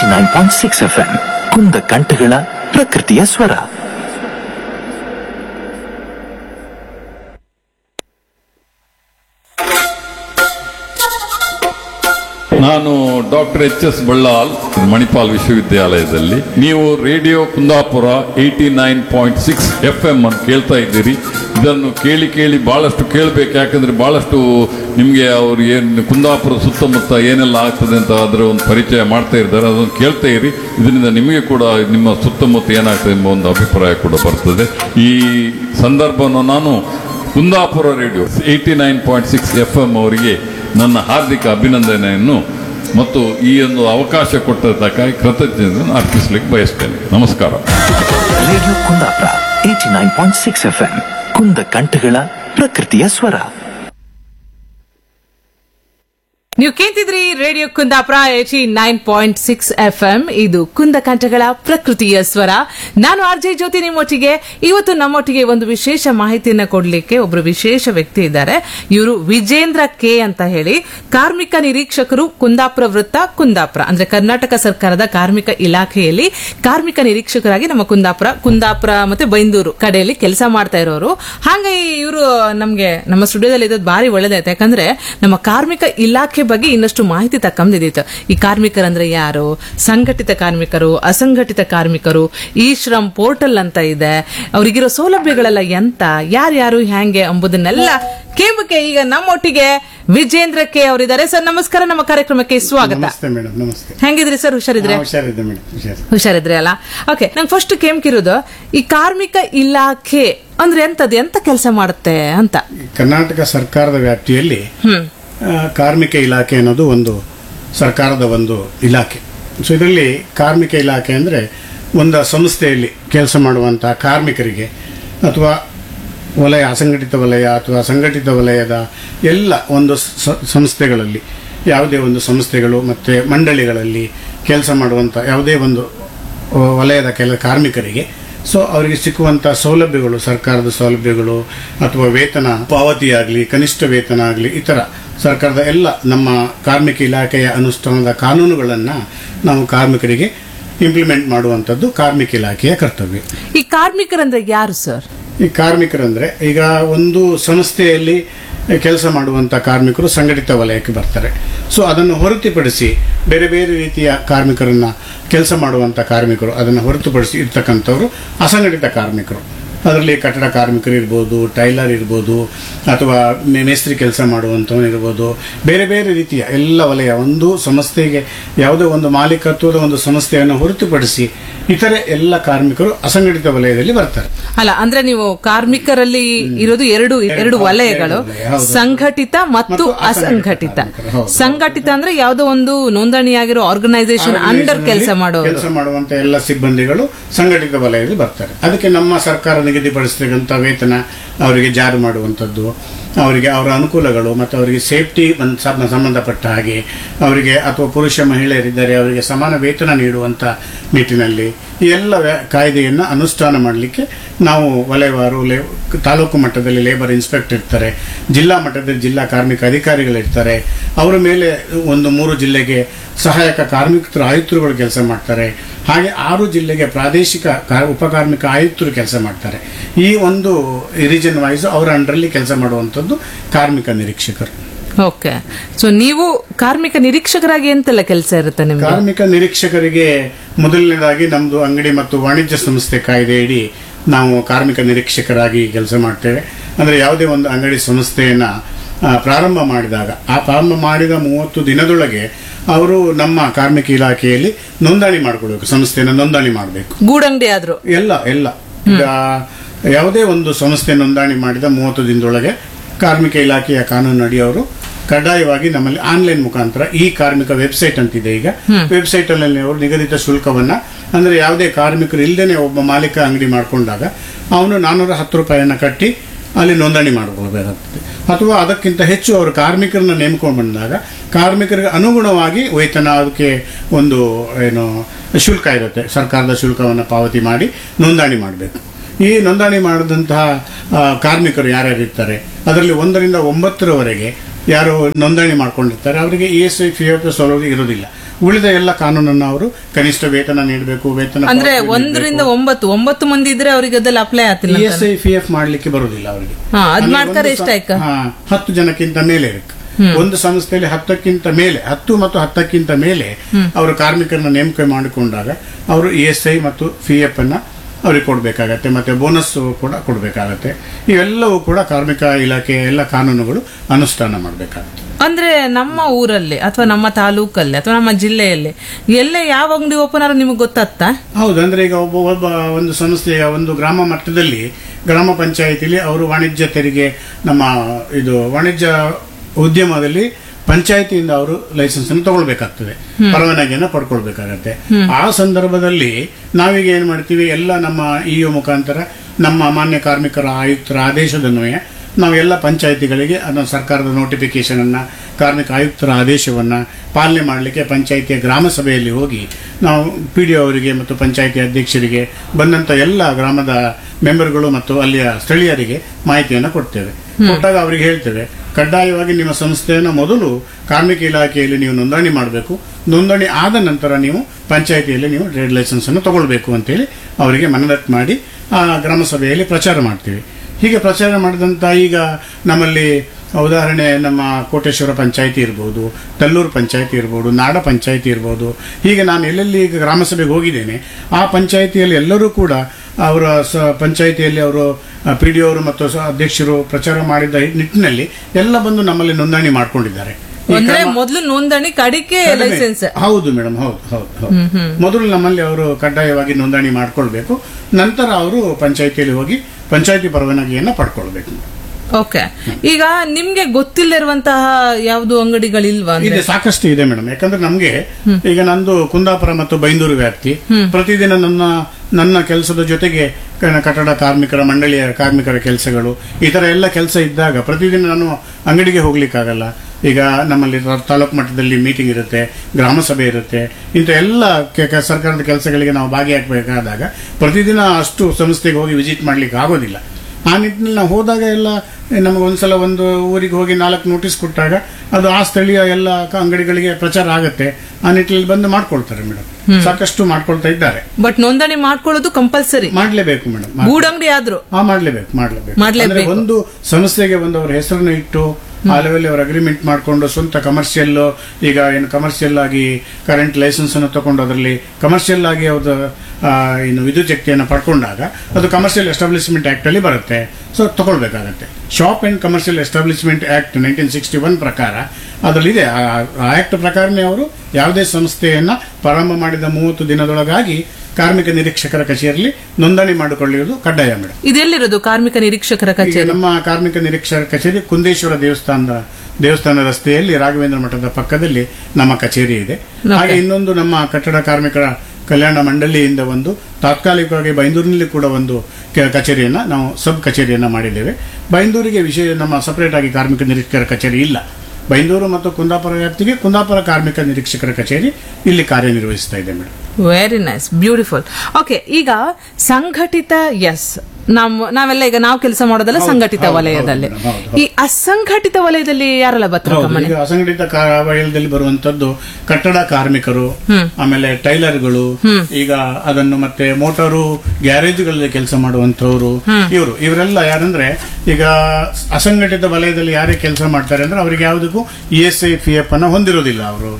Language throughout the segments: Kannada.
Eighty nine point six F M ಕುಂದ ಕಂಠಗಳ ಪ್ರಕೃತಿಯ ಸ್ವರ ನಾನು doctor H S Ballal Manipal ವಿಶ್ವವಿದ್ಯಾಲಯದಲ್ಲಿ ನೀವು radio Kundapura eighty nine point six F M ಅನ್ನು ಕೇಳ್ತಾ ಇದ್ದೀರಿ ಇದನ್ನು ಕೇಳಿ ಕೇಳಿ ಬಹಳಷ್ಟು ಕೇಳಬೇಕು ಯಾಕಂದ್ರೆ ಬಹಳಷ್ಟು ನಿಮಗೆ ಅವ್ರು ಏನು ಕುಂದಾಪುರ ಸುತ್ತಮುತ್ತ ಏನೆಲ್ಲ ಆಗ್ತದೆ ಅಂತ ಅದರ ಒಂದು ಪರಿಚಯ ಮಾಡ್ತಾ ಇದ್ದಾರೆ ಅದನ್ನು ಕೇಳ್ತಾ ಇರಿ ಇದರಿಂದ ನಿಮಗೆ ಕೂಡ ನಿಮ್ಮ ಸುತ್ತಮುತ್ತ ಏನಾಗ್ತದೆ ಎಂಬ ಒಂದು ಅಭಿಪ್ರಾಯ ಕೂಡ ಬರ್ತದೆ ಈ ಸಂದರ್ಭವನ್ನು ನಾನು Kundapura radio eighty nine point six F M ಅವರಿಗೆ ನನ್ನ ಹಾರ್ದಿಕ ಅಭಿನಂದನೆಯನ್ನು ಮತ್ತು ಈ ಒಂದು ಅವಕಾಶ ಕೊಟ್ಟದ್ದಕ್ಕಾಗಿ ಕೃತಜ್ಞತೆಯನ್ನು ಅರ್ಪಿಸಲಿಕ್ಕೆ ಬಯಸ್ತೇನೆ ನಮಸ್ಕಾರ radio Kundapura eighty nine point six F M ಕುಂದ ಕಂಠಗಳ ಪ್ರಕೃತಿಯ ಸ್ವರ ನೀವು ಕೇಳ್ತಿದ್ರಿ radio Kundapura eighty nine point six F M ಇದು ಕುಂದ ಕಂಠಗಳ ಪ್ರಕೃತಿಯ ಸ್ವರ ನಾನು ಆರ್ ಜೆ ಜ್ಯೋತಿ ನಿಮ್ಮೊಟ್ಟಿಗೆ ಇವತ್ತು ನಮ್ಮೊಟ್ಟಿಗೆ ಒಂದು ವಿಶೇಷ ಮಾಹಿತಿಯನ್ನ ಕೊಡ್ಲಿಕ್ಕೆ ಒಬ್ರು ವಿಶೇಷ ವ್ಯಕ್ತಿ ಇದ್ದಾರೆ ಇವರು ವಿಜೇಂದ್ರ ಕೆ ಅಂತ ಹೇಳಿ ಕಾರ್ಮಿಕ ನಿರೀಕ್ಷಕರು ಕುಂದಾಪುರ ವೃತ್ತ ಕುಂದಾಪುರ ಅಂದ್ರೆ ಕರ್ನಾಟಕ ಸರ್ಕಾರದ ಕಾರ್ಮಿಕ ಇಲಾಖೆಯಲ್ಲಿ ಕಾರ್ಮಿಕ ನಿರೀಕ್ಷಕರಾಗಿ ನಮ್ಮ ಕುಂದಾಪುರ ಕುಂದಾಪುರ ಮತ್ತೆ ಬೈಂದೂರು ಕಡೆಯಲ್ಲಿ ಕೆಲಸ ಮಾಡ್ತಾ ಇರೋರು ಹಾಗಾಗಿ ಇವರು ನಮ್ಗೆ ನಮ್ಮ ಸ್ಟುಡಿಯೋದಲ್ಲಿ ಇದ್ದದ್ದು ಬಾರಿ ಒಳ್ಳೇದಾಯ್ತು ಯಾಕಂದ್ರೆ ನಮ್ಮ ಕಾರ್ಮಿಕ ಇಲಾಖೆ ಬಗ್ಗೆ ಇನ್ನಷ್ಟು ಮಾಹಿತಿ ತಕ್ಕಂದಿದ್ದಿತ್ತು ಈ ಕಾರ್ಮಿಕರಂದ್ರೆ ಯಾರು ಸಂಘಟಿತ ಕಾರ್ಮಿಕರು ಅಸಂಘಟಿತ ಕಾರ್ಮಿಕರು ಈ ಶ್ರಮ್ ಪೋರ್ಟಲ್ ಅಂತ ಇದೆ ಅವರಿಗಿರೋ ಸೌಲಭ್ಯಗಳೆಲ್ಲ ಎಂತ ಯಾರ್ಯಾರು ಹ್ಯಾಂಗೆ ಎಂಬುದನ್ನೆಲ್ಲ ಕೇಂಬಕ್ಕೆ ಈಗ ನಮ್ಮೊಟ್ಟಿಗೆ ವಿಜೇಂದ್ರ ಕೆ ಅವರಿದ್ದಾರೆ ಸರ್ ನಮಸ್ಕಾರ ನಮ್ಮ ಕಾರ್ಯಕ್ರಮಕ್ಕೆ ಸ್ವಾಗತ ನಮಸ್ತೆ ಮೇಡಮ್ ನಮಸ್ತೆ ಹೆಂಗಿದ್ರಿ ಸರ್ ಹುಷಾರಿದ್ರೆ ಹಾ, ಹುಷಾರಿದ್ದೆ ಮೇಡಮ್ ಹುಷಾರ್ ಹುಷಾರಿದ್ರಿ ಅಲ್ಲ ಓಕೆ ನಂಗೆ ಫಸ್ಟ್ ಕೇಮ್ಕಿರೋದು ಈ ಕಾರ್ಮಿಕ ಇಲಾಖೆ ಅಂದ್ರೆ ಎಂತದ್ದು ಎಂತ ಕೆಲಸ ಮಾಡುತ್ತೆ ಅಂತ ಕರ್ನಾಟಕ ಸರ್ಕಾರದ ವ್ಯಾಪ್ತಿಯಲ್ಲಿ ಹ್ಮ್ ಆ, ಕಾರ್ಮಿಕ ಇಲಾಖೆ ಅನ್ನೋದು ಒಂದು ಸರ್ಕಾರದ ಒಂದು ಇಲಾಖೆ ಸೊ ಇದರಲ್ಲಿ ಕಾರ್ಮಿಕ ಇಲಾಖೆ ಅಂದರೆ ಒಂದು ಸಂಸ್ಥೆಯಲ್ಲಿ ಕೆಲಸ ಮಾಡುವಂತಹ ಕಾರ್ಮಿಕರಿಗೆ ಅಥವಾ ವಲಯ ಅಸಂಘಟಿತ ವಲಯ ಅಥವಾ ಸಂಘಟಿತ ವಲಯದ ಎಲ್ಲ ಒಂದು ಸ- ಸಂಸ್ಥೆಗಳಲ್ಲಿ ಯಾವುದೇ ಒಂದು ಸಂಸ್ಥೆಗಳು ಮತ್ತು ಮಂಡಳಿಗಳಲ್ಲಿ ಕೆಲಸ ಮಾಡುವಂಥ ಯಾವುದೇ ಒಂದು ವಲಯದ ಕೆಲ ಕಾರ್ಮಿಕರಿಗೆ ಸೊ ಅವರಿಗೆ ಸಿಕ್ಕುವಂಥ ಸೌಲಭ್ಯಗಳು ಸರ್ಕಾರದ ಸೌಲಭ್ಯಗಳು ಅಥವಾ ವೇತನ ಪಾವತಿಯಾಗಲಿ ಕನಿಷ್ಠ ವೇತನ ಆಗಲಿ ಈ ಥರ ಸರ್ಕಾರದ ಎಲ್ಲ ನಮ್ಮ ಕಾರ್ಮಿಕ ಇಲಾಖೆಯ ಅನುಷ್ಠಾನದ ಕಾನೂನುಗಳನ್ನು ನಾವು ಕಾರ್ಮಿಕರಿಗೆ ಇಂಪ್ಲಿಮೆಂಟ್ ಮಾಡುವಂಥದ್ದು ಕಾರ್ಮಿಕ ಇಲಾಖೆಯ ಕರ್ತವ್ಯ ಈ ಕಾರ್ಮಿಕರಂದ್ರೆ ಯಾರು ಸರ್ ಈ ಕಾರ್ಮಿಕರಂದ್ರೆ ಈಗ ಒಂದು ಸಂಸ್ಥೆಯಲ್ಲಿ ಕೆಲಸ ಮಾಡುವಂತ ಕಾರ್ಮಿಕರು ಸಂಘಟಿತ ವಲಯಕ್ಕೆ ಬರ್ತಾರೆ ಸೊ ಅದನ್ನು ಹೊರತುಪಡಿಸಿ ಬೇರೆ ಬೇರೆ ರೀತಿಯ ಕಾರ್ಮಿಕರನ್ನ ಕೆಲಸ ಮಾಡುವಂತ ಕಾರ್ಮಿಕರು ಅದನ್ನು ಹೊರತುಪಡಿಸಿ ಇರ್ತಕ್ಕಂಥವ್ರು ಅಸಂಘಟಿತ ಕಾರ್ಮಿಕರು ಅದರಲ್ಲಿ ಕಟ್ಟಡ ಕಾರ್ಮಿಕರು ಇರ್ಬೋದು ಟೈಲರ್ ಇರ್ಬೋದು ಅಥವಾ ಮೆ- ಮೇಸ್ತ್ರಿ ಕೆಲಸ ಮಾಡುವಂಥವನು ಇರ್ಬೋದು ಬೇರೆ ಬೇರೆ ರೀತಿಯ ಎಲ್ಲ ವಲಯ ಒಂದು ಸಂಸ್ಥೆಗೆ ಯಾವುದೋ ಒಂದು ಮಾಲೀಕತ್ವದ ಒಂದು ಸಂಸ್ಥೆಯನ್ನು ಹೊರತುಪಡಿಸಿ ಇತರೆ ಎಲ್ಲ ಕಾರ್ಮಿಕರು ಅಸಂಘಟಿತ ವಲಯದಲ್ಲಿ ಬರ್ತಾರೆ ಅಲ್ಲ ಅಂದ್ರೆ ನೀವು ಕಾರ್ಮಿಕರಲ್ಲಿ ಇರೋದು ಎರಡು ಎರಡು ವಲಯಗಳು ಎರಡು ವಲಯ, ಹೌದು. ಸಂಘಟಿತ ಮತ್ತು ಮತ್ತು ಅಸಂಘಟಿತ ಅಸಂಘಟಿತ ಕಾರ್ಮಿಕರು, ಹೌದು. ಸಂಘಟಿತ ಅಂದ್ರೆ ಯಾವುದೋ ಒಂದು ನೋಂದಣಿಯಾಗಿರೋ ಆರ್ಗನೈಸೇಷನ್ ಅಂಡರ್ ಕೆಲಸ ಮಾಡೋರು ಕೆಲಸ ಮಾಡುವಂತ ಎಲ್ಲ ಸಿಬ್ಬಂದಿಗಳು ಸಂಘಟಿತ ವಲಯದಲ್ಲಿ ಬರ್ತಾರೆ ಅದಕ್ಕೆ ನಮ್ಮ ಸರ್ಕಾರ ನಿಗದಿಪಡಿಸಿದಂತ ವೇತನ ಅವರಿಗೆ ಜಾರಿ ಮಾಡುವಂಥದ್ದು ಅವರಿಗೆ ಅವರ ಅನುಕೂಲಗಳು ಮತ್ತು ಅವರಿಗೆ ಸೇಫ್ಟಿ ಸಂಬಂಧಪಟ್ಟ ಹಾಗೆ ಅವರಿಗೆ ಅಥವಾ ಪುರುಷ ಮಹಿಳೆಯರಿದ್ದರೆ ಅವರಿಗೆ ಸಮಾನ ವೇತನ ನೀಡುವಂತ ನಿಟ್ಟಿನಲ್ಲಿ ಈ ಎಲ್ಲ ವ್ಯ- ಕಾಯ್ದೆಯನ್ನು ಅನುಷ್ಠಾನ ಮಾಡಲಿಕ್ಕೆ ನಾವು ವಲಯವಾರು ಲೇ ತಾಲೂಕು ಮಟ್ಟದಲ್ಲಿ ಲೇಬರ್ ಇನ್ಸ್ಪೆಕ್ಟರ್ ಇರ್ತಾರೆ ಜಿಲ್ಲಾ ಮಟ್ಟದಲ್ಲಿ ಜಿಲ್ಲಾ ಕಾರ್ಮಿಕ ಅಧಿಕಾರಿಗಳಿರ್ತಾರೆ ಅವರ ಮೇಲೆ ಒಂದು ಮೂರು ಜಿಲ್ಲೆಗೆ ಸಹಾಯಕ ಕಾರ್ಮಿಕರು ಆಯುಕ್ತರುಗಳು ಕೆಲಸ ಮಾಡ್ತಾರೆ ಹಾಗೆ ಆರು ಜಿಲ್ಲೆಗೆ ಪ್ರಾದೇಶಿಕ ಕಾ- ಉಪಕಾರ್ಮಿಕ ಆಯುಕ್ತರು ಕೆಲಸ ಮಾಡ್ತಾರೆ ಈ ಒಂದು ರೀಜನ್ ವೈಸ್ ಅವರ ಅಂಡರಲ್ಲಿ ಕೆಲಸ ಮಾಡುವಂಥದ್ದು ಕಾರ್ಮಿಕ ನಿರೀಕ್ಷಕರು ಓಕೆ ಸೊ ನೀವು ಕಾರ್ಮಿಕ ನಿರೀಕ್ಷಕರಾಗಿ ಎಂತೆಲ್ಲ ಕೆಲಸ ಇರುತ್ತೆ ನಿಮ್ಗೆ ಕಾರ್ಮಿಕ ನಿರೀಕ್ಷಕರಿಗೆ ಮೊದಲನೇದಾಗಿ ನಮ್ದು ಅಂಗಡಿ ಮತ್ತು ವಾಣಿಜ್ಯ ಸಂಸ್ಥೆ ಕಾಯ್ದೆಯಡಿ ನಾವು ಕಾರ್ಮಿಕ ನಿರೀಕ್ಷಕರಾಗಿ ಕೆಲಸ ಮಾಡ್ತೇವೆ ಅಂದ್ರೆ ಯಾವುದೇ ಒಂದು ಅಂಗಡಿ ಸಂಸ್ಥೆಯನ್ನ ಆ, ಪ್ರಾರಂಭ ಮಾಡಿದಾಗ ಆ ಪ್ರಾರಂಭ ಮಾಡಿದ ಮೂವತ್ತು ದಿನದೊಳಗೆ ಅವರು ನಮ್ಮ ಕಾರ್ಮಿಕ ಇಲಾಖೆಯಲ್ಲಿ ನೋಂದಣಿ ಮಾಡ್ಕೊಳ್ಬೇಕು ಸಂಸ್ಥೆಯನ್ನು ನೋಂದಣಿ ಮಾಡಬೇಕು ಗೂಡಂಗಡಿ ಆದ್ರು ಎಲ್ಲ ಎಲ್ಲ ಈಗ ಯಾವುದೇ ಒಂದು ಸಂಸ್ಥೆ ನೋಂದಣಿ ಮಾಡಿದ ಮೂವತ್ತು ದಿನದೊಳಗೆ ಕಾರ್ಮಿಕ ಇಲಾಖೆಯ ಕಾನೂನು ಅಡಿ ಅವರು ಕಡ್ಡಾಯವಾಗಿ ನಮ್ಮಲ್ಲಿ ಆನ್ಲೈನ್ ಮುಖಾಂತರ ಈ ಕಾರ್ಮಿಕ ವೆಬ್ಸೈಟ್ ಅಂತಿದೆ ಈಗ ವೆಬ್ಸೈಟ್ ಅಲ್ಲಿ ಅವರು ನಿಗದಿತ ಶುಲ್ಕವನ್ನ ಅಂದ್ರೆ ಯಾವುದೇ ಕಾರ್ಮಿಕರು ಇಲ್ಲದೇನೆ ಒಬ್ಬ ಮಾಲೀಕ ಅಂಗಡಿ ಮಾಡ್ಕೊಂಡಾಗ ಅವನು ನಾನ್ನೂರ ಹತ್ತು ರೂಪಾಯಿಯನ್ನ ಕಟ್ಟಿ ಅಲ್ಲಿ ನೋಂದಣಿ ಮಾಡ್ಕೊಳ್ಬೇಕಾಗ್ತದೆ ಅಥವಾ ಅದಕ್ಕಿಂತ ಹೆಚ್ಚು ಅವರು ಕಾರ್ಮಿಕರನ್ನ ನೇಮಕೊಂಡು ಬಂದಾಗ ಕಾರ್ಮಿಕರಿಗೆ ಅನುಗುಣವಾಗಿ ವೇತನ ಅದಕ್ಕೆ ಒಂದು ಏನು ಶುಲ್ಕ ಇರುತ್ತೆ ಸರ್ಕಾರದ ಶುಲ್ಕವನ್ನು ಪಾವತಿ ಮಾಡಿ ನೋಂದಣಿ ಮಾಡಬೇಕು ಈ ನೋಂದಣಿ ಮಾಡಿದಂತಹ ಆ, ಕಾರ್ಮಿಕರು ಯಾರ್ಯಾರು ಇರ್ತಾರೆ ಅದರಲ್ಲಿ ಒಂದರಿಂದ ಒಂಬತ್ತರವರೆಗೆ ಯಾರು ನೋಂದಣಿ ಮಾಡ್ಕೊಂಡಿರ್ತಾರೆ ಅವರಿಗೆ E S I P F ಸೌಲಭ್ಯ ಇರೋದಿಲ್ಲ ಉಳಿದ ಎಲ್ಲ ಕಾನೂನನ್ನು ಅವರು ಕನಿಷ್ಠ ವೇತನ ನೀಡಬೇಕು ವೇತನ ಅಂದ್ರೆ ಒಂದರಿಂದ ಒಂಬತ್ತು ಒಂಬತ್ತು ಮಂದಿ ಇದ್ರೆ ಅವರಿಗೆ ಅದೆಲ್ಲ ಅಪ್ಲೈ ಆಗ್ತಿಲ್ಲ E S I P F ಮಾಡ್ಲಿಕ್ಕೆ ಬರುದಿಲ್ಲ ಅವರಿಗೆ ಹಾ, ಅದ್ ಅಂದ್ರೆ ಮಾಡ್ತಾರೆ ಒಂದು ಸ- ಎಷ್ಟಾಯ್ಕ? ಹಾ, ಹತ್ತು ಜನಕ್ಕಿಂತ ಮೇಲೆ ಇருக்கு ಒಂದು ಸಂಸ್ಥೆಯಲ್ಲಿ ಹತ್ತಕ್ಕಿಂತ ಮೇಲೆ ಹತ್ತು ಮತ್ತು ಹತ್ತಕ್ಕಿಂತ ಮೇಲೆ ಅವರು ಕಾರ್ಮಿಕರನ್ನ ನೇಮಕ ಮಾಡಿಕೊಂಡಾಗ ಅವರು ಇ ಎಸ್ ಐ ಮತ್ತು ಪಿ ಎಫ್ ಅನ್ನ ಅವ್ರಿಗೆ ಕೊಡಬೇಕಾಗತ್ತೆ ಮತ್ತೆ ಬೋನಸ್ ಕೂಡ ಕೊಡಬೇಕಾಗತ್ತೆ ಇವೆಲ್ಲವೂ ಕೂಡ ಕಾರ್ಮಿಕ ಇಲಾಖೆ ಎಲ್ಲ ಕಾನೂನುಗಳು ಅನುಷ್ಠಾನ ಮಾಡಬೇಕಾಗುತ್ತೆ ಅಂದ್ರೆ ನಮ್ಮ ಊರಲ್ಲಿ ಅಥವಾ ನಮ್ಮ ತಾಲೂಕಲ್ಲಿ ಅಥವಾ ನಮ್ಮ ಜಿಲ್ಲೆಯಲ್ಲಿ ಎಲ್ಲೇ ಯಾವ ಅಂಗಡಿ ಓಪನ್ ಆದ್ರೂ ನಿಮಗೆ ಗೊತ್ತಾಗ್ತಾ ಹೌದು ಅಂದ್ರೆ ಈಗ ಒಬ್ಬ ಒಬ್ಬ ಒಂದು ಸಂಸ್ಥೆಯ ಒಂದು ಗ್ರಾಮ ಮಟ್ಟದಲ್ಲಿ ಗ್ರಾಮ ಪಂಚಾಯಿತಿಲಿ ಅವರು ವಾಣಿಜ್ಯ ತೆರಿಗೆ ನಮ್ಮ ಇದು ವಾಣಿಜ್ಯ ಉದ್ಯಮದಲ್ಲಿ ಪಂಚಾಯಿತಿಯಿಂದ ಅವರು ಲೈಸೆನ್ಸ್ ಅನ್ನು ತಗೊಳ್ಬೇಕಾಗ್ತದೆ ಪರವಾನಗಿಯನ್ನು ಪಡ್ಕೊಳ್ಬೇಕಾಗತ್ತೆ ಆ ಸಂದರ್ಭದಲ್ಲಿ ನಾವೀಗ ಏನ್ ಮಾಡ್ತೀವಿ ಎಲ್ಲ ನಮ್ಮ ಇಒ ಮುಖಾಂತರ ನಮ್ಮ ಮಾನ್ಯ ಕಾರ್ಮಿಕರ ಆಯುಕ್ತರ ಆದೇಶದನ್ವಯ ನಾವು ಎಲ್ಲ ಪಂಚಾಯಿತಿಗಳಿಗೆ ಅದನ್ನ ಸರ್ಕಾರದ ನೋಟಿಫಿಕೇಶನ್ ಅನ್ನ ಕಾರ್ಮಿಕ ಆಯುಕ್ತರ ಆದೇಶವನ್ನ ಪಾಲನೆ ಮಾಡಲಿಕ್ಕೆ ಪಂಚಾಯಿತಿಯ ಗ್ರಾಮ ಸಭೆಯಲ್ಲಿ ಹೋಗಿ ನಾವು ಪಿ ಡಿ ಅವರಿಗೆ ಮತ್ತು ಪಂಚಾಯಿತಿ ಅಧ್ಯಕ್ಷರಿಗೆ ಬಂದಂತ ಎಲ್ಲ ಗ್ರಾಮದ ಮೆಂಬರ್ಗಳು ಮತ್ತು ಅಲ್ಲಿಯ ಸ್ಥಳೀಯರಿಗೆ ಮಾಹಿತಿಯನ್ನು ಕೊಡ್ತೇವೆ ಕೊಟ್ಟಾಗ ಅವರಿಗೆ ಹೇಳ್ತೇವೆ ಕಡ್ಡಾಯವಾಗಿ ನಿಮ್ಮ ಸಂಸ್ಥೆಯನ್ನು ಮೊದಲು ಕಾರ್ಮಿಕ ಇಲಾಖೆಯಲ್ಲಿ ನೀವು ನೋಂದಣಿ ಮಾಡಬೇಕು ನೋಂದಣಿ ಆದ ನಂತರ ನೀವು ಪಂಚಾಯಿತಿಯಲ್ಲಿ ನೀವು ಟ್ರೇಡ್ ಲೈಸೆನ್ಸ್ ಅನ್ನು ತಗೊಳ್ಬೇಕು ಅಂತೇಳಿ ಅವರಿಗೆ ಮನದಟ್ಟು ಮಾಡಿ ಆ ಗ್ರಾಮ ಸಭೆಯಲ್ಲಿ ಪ್ರಚಾರ ಮಾಡ್ತೀವಿ ಹೀಗೆ ಪ್ರಚಾರ ಮಾಡಿದಂತ ಈಗ ನಮ್ಮಲ್ಲಿ ಉದಾಹರಣೆ ನಮ್ಮ ಕೋಟೇಶ್ವರ ಪಂಚಾಯಿತಿ ಇರ್ಬೋದು ತಲ್ಲೂರು ಪಂಚಾಯಿತಿ ಇರ್ಬೋದು ನಾಡ ಪಂಚಾಯಿತಿ ಇರ್ಬೋದು ಹೀಗೆ ನಾನು ಎಲ್ಲೆಲ್ಲಿ ಈಗ ಗ್ರಾಮಸಭೆಗೆ ಹೋಗಿದ್ದೇನೆ ಆ ಪಂಚಾಯಿತಿಯಲ್ಲಿ ಎಲ್ಲರೂ ಕೂಡ ಅವರ ಸ ಪಂಚಾಯಿತಿಯಲ್ಲಿ ಅವರು ಪಿ ಡಿ ಅವರು ಮತ್ತು ಸ- ಅಧ್ಯಕ್ಷರು ಪ್ರಚಾರ ಮಾಡಿದ ನಿಟ್ಟಿನಲ್ಲಿ ಎಲ್ಲ ಬಂದು ನಮ್ಮಲ್ಲಿ ನೋಂದಣಿ ಮಾಡ್ಕೊಂಡಿದ್ದಾರೆ ಈ ಅಂದ್ರೆ ಕ್ರಮ- ಮೊದಲು ನೋಂದಣಿ ಕಡಿಕೆ ಕಡಿಮೆ. ಲೈಸೆನ್ಸ್ ಹೌದು ಮೇಡಮ್ ಹೌದು ಹೌದು ಹೌದು ಮೊದಲು ನಮ್ಮಲ್ಲಿ ಅವರು ಕಡ್ಡಾಯವಾಗಿ ನೋಂದಣಿ ಮಾಡ್ಕೊಳ್ಬೇಕು ನಂತರ ಅವರು ಪಂಚಾಯಿತಿಯಲ್ಲಿ ಹೋಗಿ ಪಂಚಾಯಿತಿ ಪರವಾನಗಿಯನ್ನ ಪಡ್ಕೊಳ್ಬೇಕು ಓಕೆ ಈಗ ನಿಮ್ಗೆ ಗೊತ್ತಿಲ್ಲದಿರುವಂತಹ ಯಾವ್ದು ಅಂಗಡಿಗಳಿಲ್ವಾ ಅಂದ್ರೆ ಇದೆ ಸಾಕಷ್ಟು ಇದೆ ಮೇಡಮ್ ಯಾಕಂದ್ರೆ ನಮ್ಗೆ ಈಗ ನಂದು ಕುಂದಾಪುರ ಮತ್ತು ಬೈಂದೂರು ವ್ಯಾಪ್ತಿ ಪ್ರತಿದಿನ ನನ್ನ ನನ್ನ ಕೆಲಸದ ಜೊತೆಗೆ ಕ- ಕಟ್ಟಡ ಕಾರ್ಮಿಕರ ಮಂಡಳಿಯ ಕಾರ್ಮಿಕರ ಕೆಲಸಗಳು ಈ ತರ ಎಲ್ಲ ಕೆಲಸ ಇದ್ದಾಗ ಪ್ರತಿದಿನ ನಾನು ಅಂಗಡಿಗೆ ಹೋಗ್ಲಿಕ್ಕಾಗಲ್ಲ ಈಗ ನಮ್ಮಲ್ಲಿ ತಾ- ತಾಲೂಕು ಮಟ್ಟದಲ್ಲಿ ಮೀಟಿಂಗ್ ಇರುತ್ತೆ ಗ್ರಾಮ ಸಭೆ ಇರುತ್ತೆ ಇಂಥ ಎಲ್ಲ ಕೆ- ಕೆ- ಸರ್ಕಾರದ ಕೆಲಸಗಳಿಗೆ ನಾವು ಭಾಗಿಯಾಗಬೇಕಾದಾಗ ಪ್ರತಿದಿನ ಅಷ್ಟು ಸಂಸ್ಥೆಗೆ ಹೋಗಿ ವಿಸಿಟ್ ಮಾಡ್ಲಿಕ್ಕೆ ಆಗೋದಿಲ್ಲ ಆ ನಿಟ್ಟಿನಲ್ಲಿ ನಾವು ಹೋದಾಗ ಎಲ್ಲ ನಮಗೆ ಒಂದ್ಸಲ ಒಂದು ಊರಿಗೆ ಹೋಗಿ ನಾಲ್ಕು ನೋಟಿಸ್ ಕೊಟ್ಟಾಗ ಅದು ಆ ಸ್ಥಳೀಯ ಎಲ್ಲ ಕ- ಅಂಗಡಿಗಳಿಗೆ ಪ್ರಚಾರ ಆಗುತ್ತೆ ಆ ನಿಟ್ಟಿನಲ್ಲಿ ಬಂದು ಮಾಡ್ಕೊಳ್ತಾರೆ ಮೇಡಮ್ ಸಾಕಷ್ಟು ಮಾಡ್ಕೊಳ್ತಾ ಇದ್ದಾರೆ ಬಟ್ ನೋಂದಣಿ ಮಾಡ್ಕೊಳ್ಳೋದು ಕಂಪಲ್ಸರಿ ಮಾಡ್ಲೇಬೇಕು ಮೇಡಮ್ ಗೂಡಂಗಡಿ ಆದ್ರೂ ಹಾ ಮಾಡ್ಲೇಬೇಕು ಮಾಡ್ಲೇಬೇಕು ಮಾಡ್ಲೇಬೇಕು. ಅಂದ್ರೆ ಒಂದು ಸಂಸ್ಥೆಗೆ ಒಂದು ಅವರ ಹೆಸರನ್ನು ಇಟ್ಟು ಆ ಲೆವೆಲ್ ಅವರು ಅಗ್ರಿಮೆಂಟ್ ಮಾಡಿಕೊಂಡು ಸ್ವಂತ ಕಮರ್ಷಿಯಲ್ ಈಗ ಏನು ಕಮರ್ಷಿಯಲ್ ಆಗಿ ಕರೆಂಟ್ ಲೈಸೆನ್ಸ್ ಅನ್ನು ತಗೊಂಡು ಅದರಲ್ಲಿ ಕಮರ್ಷಿಯಲ್ ಆಗಿ ಅವ್ರದ್ದು ಆ, ಏನು ವಿದ್ಯುತ್ ಶಕ್ತಿಯನ್ನು ಪಡ್ಕೊಂಡಾಗ ಅದು ಕಮರ್ಷಿಯಲ್ ಎಸ್ಟಾಬ್ಲಿಷ್ಮೆಂಟ್ ಆಕ್ಟ್ ಅಲ್ಲಿ ಬರುತ್ತೆ ಸೊ ತಗೊಳ್ಬೇಕಾಗತ್ತೆ shop and commercial establishment act nineteen sixty one ಪ್ರಕಾರ ಅದರಲ್ಲಿದೆ ಆ ಆಕ್ಟ್ ಪ್ರಕಾರನೇ ಅವರು ಯಾವುದೇ ಸಂಸ್ಥೆಯನ್ನ ಪ್ರಾರಂಭ ಮಾಡಿದ ಮೂವತ್ತು ದಿನದೊಳಗಾಗಿ ಕಾರ್ಮಿಕ ನಿರೀಕ್ಷಕರ ಕಚೇರಿಯಲ್ಲಿ ನೋಂದಣಿ ಮಾಡಿಕೊಳ್ಳುವುದು ಕಡ್ಡಾಯ ಮೇಡಮ್ ಇದೆಲ್ಲಿರೋದು ಕಾರ್ಮಿಕ ನಿರೀಕ್ಷಕರ ಈಗ ಕಚೇರಿ ನಮ್ಮ ಕಾರ್ಮಿಕ ನಿರೀಕ್ಷಕರ ಕಚೇರಿ ಕುಂದೇಶ್ವರ ದೇವಸ್ಥಾನದ ದೇವಸ್ಥಾನ ರಸ್ತೆಯಲ್ಲಿ ರಾಘವೇಂದ್ರ ಮಠದ ಪಕ್ಕದಲ್ಲಿ ನಮ್ಮ ಕಚೇರಿ ಇದೆ ಹಾಗೆ ಇನ್ನೊಂದು ನಮ್ಮ ಕಟ್ಟಡ ಕಾರ್ಮಿಕರ ಕಲ್ಯಾಣ ಮಂಡಳಿಯಿಂದ ಒಂದು ತಾತ್ಕಾಲಿಕವಾಗಿ ಬೈಂದೂರಿನಲ್ಲಿ ಕೂಡ ಒಂದು ಕೆ- ಕಚೇರಿಯನ್ನ ನಾವು ಸಬ್ ಕಚೇರಿಯನ್ನ ಮಾಡಿದ್ದೇವೆ ಬೈಂದೂರಿಗೆ ವಿಶೇಷ ನಮ್ಮ ಸಪರೇಟ್ ಆಗಿ ಕಾರ್ಮಿಕ ನಿರೀಕ್ಷಕರ ಕಚೇರಿ ಇಲ್ಲ ಬೈಂದೂರು ಮತ್ತು ಕುಂದಾಪುರ ವ್ಯಾಪ್ತಿಗೆ ಕುಂದಾಪುರ ಕಾರ್ಮಿಕ ನಿರೀಕ್ಷಕರ ಕಚೇರಿ ಇಲ್ಲಿ ಕಾರ್ಯನಿರ್ವಹಿಸ್ತಾ ಇದೆ madam very nice beautiful okay ಈಗ ಸಂಘಟಿತ ಎಸ್ ನಮ್ಮ ನಾವೆಲ್ಲ ಈಗ ನಾವು ಕೆಲಸ ಮಾಡೋದಲ್ಲ ಹೌದು, ಸಂಘಟಿತ ಹೌದು, ವಲಯದಲ್ಲಿ ಹೌದು, ಹೌದು, ಹೌದು. ಈ ಅಸಂಘಟಿತ ವಲಯದಲ್ಲಿ ಯಾರೆಲ್ಲ ಬರ್ತಾರೆ ಹೌದು ಕಮ್ಮನೆ ಈಗ ಅಸಂಘಟಿತ ಕಾ- ವಲಯದಲ್ಲಿ ಬರುವಂತದ್ದು ಕಟ್ಟಡ ಕಾರ್ಮಿಕರು ಆಮೇಲೆ ಟೈಲರ್ಗಳು ಈಗ ಅದನ್ನು ಮತ್ತೆ ಮೋಟಾರು ಗ್ಯಾರೇಜ್ಗಳಲ್ಲಿ ಕೆಲಸ ಮಾಡುವಂತವರು ಇವರು ಇವರೆಲ್ಲ ಯಾರಂದ್ರೆ ಈಗ ಅಸಂಘಟಿತ ವಲಯದಲ್ಲಿ ಯಾರೇ ಕೆಲಸ ಮಾಡ್ತಾರೆ ಅಂದ್ರೆ ಅವರಿಗೆ ಯಾವುದಕ್ಕೂ E S I P F ಅನ್ನ ಹೊಂದಿರೋದಿಲ್ಲ ಅವರು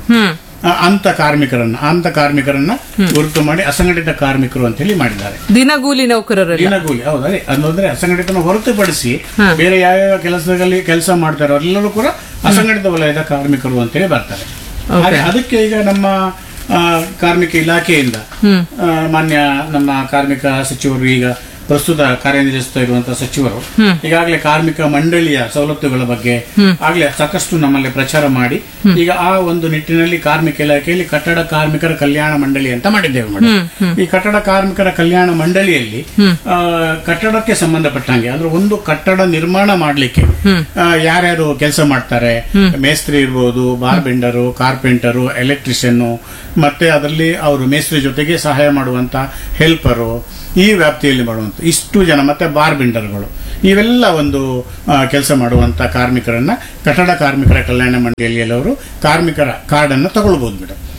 ಅಂತ ಕಾರ್ಮಿಕರನ್ನ ಅಂತ ಕಾರ್ಮಿಕರನ್ನ ಗುರುತು ಮಾಡಿ ಅಸಂಘಟಿತ ಕಾರ್ಮಿಕರು ಅಂತ ಹೇಳಿ ಮಾಡಿದ್ದಾರೆ ದಿನಗೂಲಿ ನೌಕರರೆಲ್ಲ ದಿನಗೂಲಿ ಹೌದು ಅದೇ ಅಂದ್ರೆ ಅಸಂಘಟಿತನ ಹೊರತುಪಡಿಸಿ ಬೇರೆ ಯಾವ್ಯಾವ ಕೆಲಸದಲ್ಲಿ ಕೆಲಸ ಮಾಡ್ತಾರೆ ಅವರೆಲ್ಲರೂ ಕೂಡ ಅಸಂಘಟಿತ ವಲಯದ ಕಾರ್ಮಿಕರು ಅಂತೇಳಿ ಬರ್ತಾರೆ ಹಾಗೆ ಅದಕ್ಕೆ ಈಗ ನಮ್ಮ ಆ, ಕಾರ್ಮಿಕ ಇಲಾಖೆಯಿಂದ ಆ, ಮಾನ್ಯ ನಮ್ಮ ಕಾರ್ಮಿಕ ಸಚಿವರು ಈಗ ಪ್ರಸ್ತುತ ಕಾರ್ಯನಿರ್ವಹಿಸ್ತಾ ಇರುವಂತಹ ಸಚಿವರು ಈಗಾಗಲೇ ಕಾರ್ಮಿಕ ಮಂಡಳಿಯ ಸವಲತ್ತುಗಳ ಬಗ್ಗೆ ಆಗ್ಲೇ ಸಾಕಷ್ಟು ನಮ್ಮಲ್ಲಿ ಪ್ರಚಾರ ಮಾಡಿ ಈಗ ಆ ಒಂದು ನಿಟ್ಟಿನಲ್ಲಿ ಕಾರ್ಮಿಕ ಇಲಾಖೆಯಲ್ಲಿ ಕಟ್ಟಡ ಕಾರ್ಮಿಕರ ಕಲ್ಯಾಣ ಮಂಡಳಿ ಅಂತ ಮಾಡಿದ್ದೇವೆ ಮೇಡಮ್ ಈ ಕಟ್ಟಡ ಕಾರ್ಮಿಕರ ಕಲ್ಯಾಣ ಮಂಡಳಿಯಲ್ಲಿ ಆ, ಕಟ್ಟಡಕ್ಕೆ ಸಂಬಂಧಪಟ್ಟಂಗೆ ಅಂದ್ರೆ ಒಂದು ಕಟ್ಟಡ ನಿರ್ಮಾಣ ಮಾಡ್ಲಿಕ್ಕೆ ಆ, ಯಾರ್ಯಾರು ಕೆಲಸ ಮಾಡ್ತಾರೆ ಮೇಸ್ತ್ರಿ ಇರ್ಬೋದು ಬಾರ್ಬೆಂಡರು ಕಾರ್ಪೆಂಟರು ಎಲೆಕ್ಟ್ರಿಷಿಯನ್ ಮತ್ತೆ ಅದರಲ್ಲಿ ಅವರು ಮೇಸ್ತ್ರಿ ಜೊತೆಗೆ ಸಹಾಯ ಮಾಡುವಂತ ಹೆಲ್ಪರು ಈ ವ್ಯಾಪ್ತಿಯಲ್ಲಿ ಮಾಡುವಂತ ಇಷ್ಟು ಜನ ಮತ್ತೆ ಬಾರ್ಬೆಂಡರ್ಗಳು ಇವೆಲ್ಲ ಒಂದು ಕೆಲಸ ಮಾಡುವಂತ ಕಾರ್ಮಿಕರನ್ನ ಕಟ್ಟಡ ಕಾರ್ಮಿಕರ ಕಲ್ಯಾಣ ಮಂಡಳಿಯಲ್ಲಿ ಅವರು ಕಾರ್ಮಿಕರ ಕಾರ್ಡ್ ಅನ್ನು ತಗೊಳ್ಬಹುದು ಮೇಡಮ್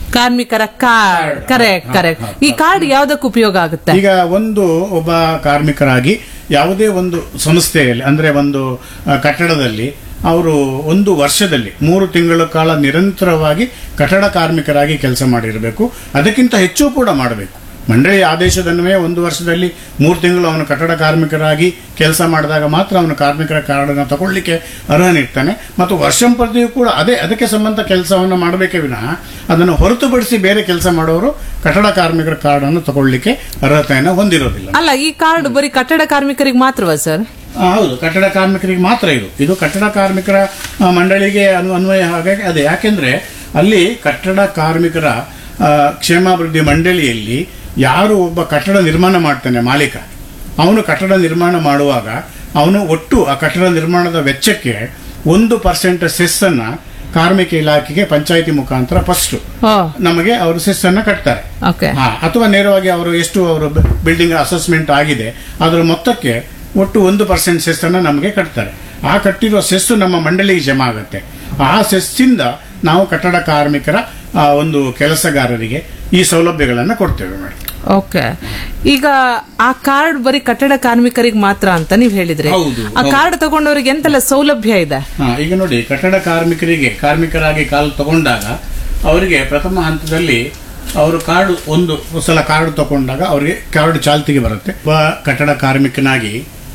ಕಾರ್ಮಿಕರ ಕಾರ್ಡ್ ಕರೆಕ್ಟ್ ಕರೆಕ್ಟ್ ಈ ಕಾರ್ಡ್ ಯಾವ್ದಕ್ಕೆ ಉಪಯೋಗ ಆಗುತ್ತೆ ಈಗ ಒಂದು ಒಬ್ಬ ಕಾರ್ಮಿಕರಾಗಿ ಯಾವುದೇ ಒಂದು ಸಂಸ್ಥೆಯಲ್ಲಿ ಅಂದ್ರೆ ಒಂದು ಆ, ಕಟ್ಟಡದಲ್ಲಿ ಅವರು ಒಂದು ವರ್ಷದಲ್ಲಿ ಮೂರು ತಿಂಗಳ ಕಾಲ ನಿರಂತರವಾಗಿ ಕಟ್ಟಡ ಕಾರ್ಮಿಕರಾಗಿ ಕೆಲಸ ಮಾಡಿರಬೇಕು ಅದಕ್ಕಿಂತ ಹೆಚ್ಚು ಕೂಡ ಮಾಡಬೇಕು ಮಂಡಳಿ ಆದೇಶದನ್ವೇ ಒಂದು ವರ್ಷದಲ್ಲಿ ಮೂರು ತಿಂಗಳು ಅವನು ಕಟ್ಟಡ ಕಾರ್ಮಿಕರಾಗಿ ಕೆಲಸ ಮಾಡಿದಾಗ ಮಾತ್ರ ಅವನು ಕಾರ್ಮಿಕರ ಕಾರ್ಡನ್ನು ತಗೊಳ್ಳಿಕ್ಕೆ ಅರ್ಹನಿರ್ತಾನೆ ಮತ್ತು ವರ್ಷಂಪ್ರತಿಯೂ ಕೂಡ ಅದೇ ಅದಕ್ಕೆ ಸಂಬಂಧ ಕೆಲಸವನ್ನು ಮಾಡಬೇಕೇ ವಿನಃ ಅದನ್ನು ಹೊರತುಪಡಿಸಿ ಬೇರೆ ಕೆಲಸ ಮಾಡೋರು ಕಟ್ಟಡ ಕಾರ್ಮಿಕರ ಕಾರ್ಡನ್ನು ತಗೊಳ್ಳಿಕ್ಕೆ ಅರ್ಹತೆಯನ್ನು ಹೊಂದಿರೋದಿಲ್ಲ ಅಲ್ಲ ಈ ಕಾರ್ಡ್ ಬರೀ ಕಟ್ಟಡ ಕಾರ್ಮಿಕರಿಗೆ ಮಾತ್ರವಾ ಸರ್ ಆ, ಹೌದು ಕಟ್ಟಡ ಕಾರ್ಮಿಕರಿಗೆ ಮಾತ್ರ ಇದು ಇದು ಕಟ್ಟಡ ಕಾರ್ಮಿಕರ ಆ, ಮಂಡಳಿಗೆ ಅನು ಅನ್ವಯ ಹಾಗಾಗಿ ಅದೇ ಯಾಕೆಂದ್ರೆ ಅಲ್ಲಿ ಕಟ್ಟಡ ಕಾರ್ಮಿಕರ ಆ, ಕ್ಷೇಮಾಭಿವೃದ್ಧಿ ಮಂಡಳಿಯಲ್ಲಿ ಯಾರು ಒಬ್ಬ ಕಟ್ಟಡ ನಿರ್ಮಾಣ ಮಾಡ್ತಾನೆ ಮಾಲೀಕ ಅವನು ಕಟ್ಟಡ ನಿರ್ಮಾಣ ಮಾಡುವಾಗ ಅವನು ಒಟ್ಟು ಆ ಕಟ್ಟಡ ನಿರ್ಮಾಣದ ವೆಚ್ಚಕ್ಕೆ ಒಂದು ಪರ್ಸೆಂಟ್ ಸೆಸ್ ಅನ್ನ ಕಾರ್ಮಿಕ ಇಲಾಖೆಗೆ ಪಂಚಾಯಿತಿ ಮುಖಾಂತರ ಫಸ್ಟ್ ಓ ನಮಗೆ ಅವರು ಸೆಸ್ ಅನ್ನ ಕಟ್ತಾರೆ ಓಕೆ ಹಾ, ಅಥವಾ ನೇರವಾಗಿ ಅವರು ಎಷ್ಟು ಅವರು ಬಿಲ್ಡಿಂಗ್ ಅಸೆಸ್ಮೆಂಟ್ ಆಗಿದೆ ಅದರ ಮೊತ್ತಕ್ಕೆ ಒಟ್ಟು ಒಂದು ಪರ್ಸೆಂಟ್ ಸೆಸ್ ಅನ್ನ ನಮಗೆ ಕಟ್ತಾರೆ ಆ ಕಟ್ಟಿರುವ ಸೆಸ್ ನಮ್ಮ ಮಂಡಳಿಗೆ ಜಮಾ ಆಗುತ್ತೆ ಆ ಸೆಸ್ಸಿಂದ ನಾವು ಕಟ್ಟಡ ಕಾರ್ಮಿಕರ ಆ, ಒಂದು ಕೆಲಸಗಾರರಿಗೆ ಈ ಸೌಲಭ್ಯಗಳನ್ನು ಕೊಡ್ತೇವೆ ಮೇಡಮ್ ಓಕೆ ಈಗ ಆ ಕಾರ್ಡ್ ಬರೀ ಕಟ್ಟಡ ಕಾರ್ಮಿಕರಿಗೆ ಮಾತ್ರ ಅಂತ ನೀವ್ ಹೇಳಿದ್ರಿ ಹೌದು, ಆ ಹೌದು. ಕಾರ್ಡ್ ತಗೊಂಡವ್ರಿಗೆ ಎಂತೆಲ್ಲ ಸೌಲಭ್ಯ ಇದೆ ಹಾ, ಈಗ ನೋಡಿ ಕಟ್ಟಡ ಕಾರ್ಮಿಕರಿಗೆ ಕಾರ್ಮಿಕರಾಗಿ ಕಾಲು ತಗೊಂಡಾಗ ಅವರಿಗೆ ಪ್ರಥಮ ಹಂತದಲ್ಲಿ ಅವರು ಕಾರ್ಡ್ ಒಂದು ಸಲ ಕಾರ್ಡ್ ತಗೊಂಡಾಗ ಅವರಿಗೆ ಕಾರ್ಡ್ ಚಾಲ್ತಿಗೆ ಬರುತ್ತೆ ಒಬ್ಬ ಕಟ್ಟಡ ಕಾರ್ಮಿಕನಾಗಿ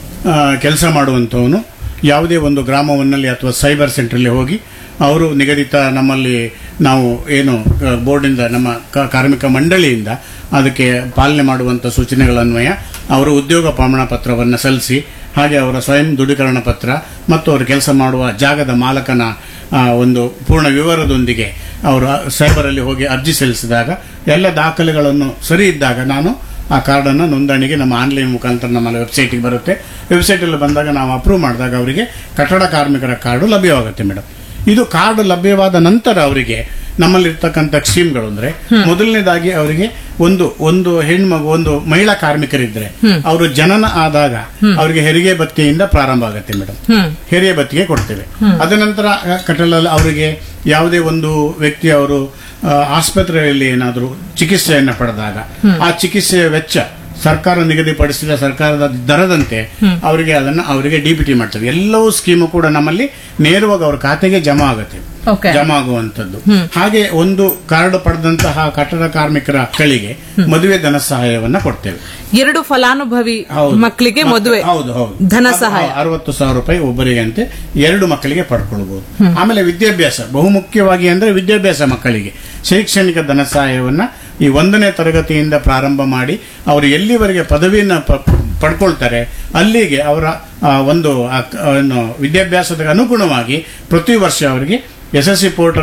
ಕೆಲಸ ಮಾಡುವಂಥವನು ಯಾವುದೇ ಒಂದು ಗ್ರಾಮವನ್ನಲ್ಲಿ ಅಥವಾ ಸೈಬರ್ ಸೆಂಟ್ರಲ್ಲಿ ಹೋಗಿ ಅವರು ನಿಗದಿತ ನಮ್ಮಲ್ಲಿ ನಾವು ಏನು ಆ, ಬೋರ್ಡಿಂದ ನಮ್ಮ ಕ- ಕಾರ್ಮಿಕ ಮಂಡಳಿಯಿಂದ ಅದಕ್ಕೆ ಪಾಲನೆ ಮಾಡುವಂಥ ಸೂಚನೆಗಳನ್ವಯ ಅವರು ಉದ್ಯೋಗ ಪ್ರಮಾಣ ಪತ್ರವನ್ನು ಸಲ್ಲಿಸಿ ಹಾಗೆ ಅವರ ಸ್ವಯಂ ದೃಢೀಕರಣ ಪತ್ರ ಮತ್ತು ಅವರು ಕೆಲಸ ಮಾಡುವ ಜಾಗದ ಮಾಲಕನ ಆ, ಒಂದು ಪೂರ್ಣ ವಿವರದೊಂದಿಗೆ ಅವರು ಸೈಬರಲ್ಲಿ ಹೋಗಿ ಅರ್ಜಿ ಸಲ್ಲಿಸಿದಾಗ ಎಲ್ಲ ದಾಖಲೆಗಳನ್ನು ಸರಿ ಇದ್ದಾಗ ನಾನು ಆ ಕಾರ್ಡನ್ನು ನೋಂದಣಿಗೆ ನಮ್ಮ ಆನ್ಲೈನ್ ಮುಖಾಂತರ ನಮ್ಮ ವೆಬ್ಸೈಟಿಗೆ ಬರುತ್ತೆ ವೆಬ್ಸೈಟಲ್ಲಿ ಬಂದಾಗ ನಾವು ಅಪ್ರೂವ್ ಮಾಡಿದಾಗ ಅವರಿಗೆ ಕಟ್ಟಡ ಕಾರ್ಮಿಕರ ಕಾರ್ಡು ಲಭ್ಯವಾಗುತ್ತೆ ಮೇಡಮ್ ಇದು ಕಾರ್ಡ್ ಲಭ್ಯವಾದ ನಂತರ ಅವರಿಗೆ ನಮ್ಮಲ್ಲಿರ್ತಕ್ಕಂಥ ಸ್ಕೀಮ್ಗಳು ಅಂದ್ರೆ ಮೊದಲನೇದಾಗಿ ಅವರಿಗೆ ಒಂದು ಒಂದು ಹೆಣ್ಮಗು ಒಂದು ಮಹಿಳಾ ಕಾರ್ಮಿಕರಿದ್ರೆ ಅವರು ಜನನ ಆದಾಗ ಅವರಿಗೆ ಹೆರಿಗೆ ಭತ್ಯೆಯಿಂದ ಪ್ರಾರಂಭ ಆಗುತ್ತೆ ಮೇಡಮ್ ಹ್ಮ್ ಹೆರಿಗೆ ಭತ್ಯೆ ಕೊಡ್ತೇವೆ ಅದ ನಂತರ ಆ, ಕಟ್ಟಡದಲ್ಲಿ ಅವರಿಗೆ ಯಾವುದೇ ಒಂದು ವ್ಯಕ್ತಿ ಅವರು ಆ, ಆಸ್ಪತ್ರೆಯಲ್ಲಿ ಏನಾದರೂ ಚಿಕಿತ್ಸೆಯನ್ನು ಪಡೆದಾಗ ಆ ಚಿಕಿತ್ಸೆಯ ವೆಚ್ಚ ಸರ್ಕಾರ ನಿಗದಿಪಡಿಸಿದ ಸರ್ಕಾರದ ದರದಂತೆ ಅವರಿಗೆ ಅದನ್ನು ಅವರಿಗೆ ಡಿಬಿಟಿ ಮಾಡ್ತೇವೆ ಎಲ್ಲವೂ ಸ್ಕೀಮು ಕೂಡ ನಮ್ಮಲ್ಲಿ ನೇರವಾಗಿ ಅವರ ಖಾತೆಗೆ ಜಮಾ ಆಗುತ್ತೆ ಓಕೆ ಜಮಾ ಆಗುವಂತದ್ದು ಹಾಗೆ ಒಂದು ಕಾರ್ಡ್ ಪಡೆದಂತಹ ಕಟ್ಟಡ ಕಾರ್ಮಿಕರ ಮಕ್ಕಳಿಗೆ ಮದುವೆ ಧನ ಸಹಾಯವನ್ನ ಕೊಡ್ತೇವೆ ಎರಡು ಫಲಾನುಭವಿ ಹೌದು. ಮಕ್ಕಳಿಗೆ ಮಕ್ಕ- ಮದುವೆ ಹೌದು ಹೌದು ಧನ ಅದು ಸಹಾಯ ಅರವತ್ತು ಸಾವಿರ ರೂಪಾಯಿ ಒಬ್ಬರಿಗೆ ಅಂತೆ ಎರಡು ಮಕ್ಕಳಿಗೆ ಪಡ್ಕೊಳ್ಬಹುದು ಆಮೇಲೆ ವಿದ್ಯಾಭ್ಯಾಸ ಬಹುಮುಖ್ಯವಾಗಿ ಅಂದ್ರೆ ವಿದ್ಯಾಭ್ಯಾಸ ಮಕ್ಕಳಿಗೆ ಶೈಕ್ಷಣಿಕ ಧನ ಸಹಾಯವನ್ನ ಈ ಒಂದನೇ ತರಗತಿಯಿಂದ ಪ್ರಾರಂಭ ಮಾಡಿ ಅವರು ಎಲ್ಲಿವರೆಗೆ ಪದವಿಯನ್ನ ಪ- ಪಡ್ಕೊಳ್ತಾರೆ ಅಲ್ಲಿಗೆ ಅವರ ಆ, ಒಂದು ಆ ಕ- ಏನು ವಿದ್ಯಾಭ್ಯಾಸದ ಅನುಗುಣವಾಗಿ ಪ್ರತಿ ವರ್ಷ ಅವರಿಗೆ ಎಸ್ ಎಸ್ ಸಿ ಪೋರ್ಟಲ್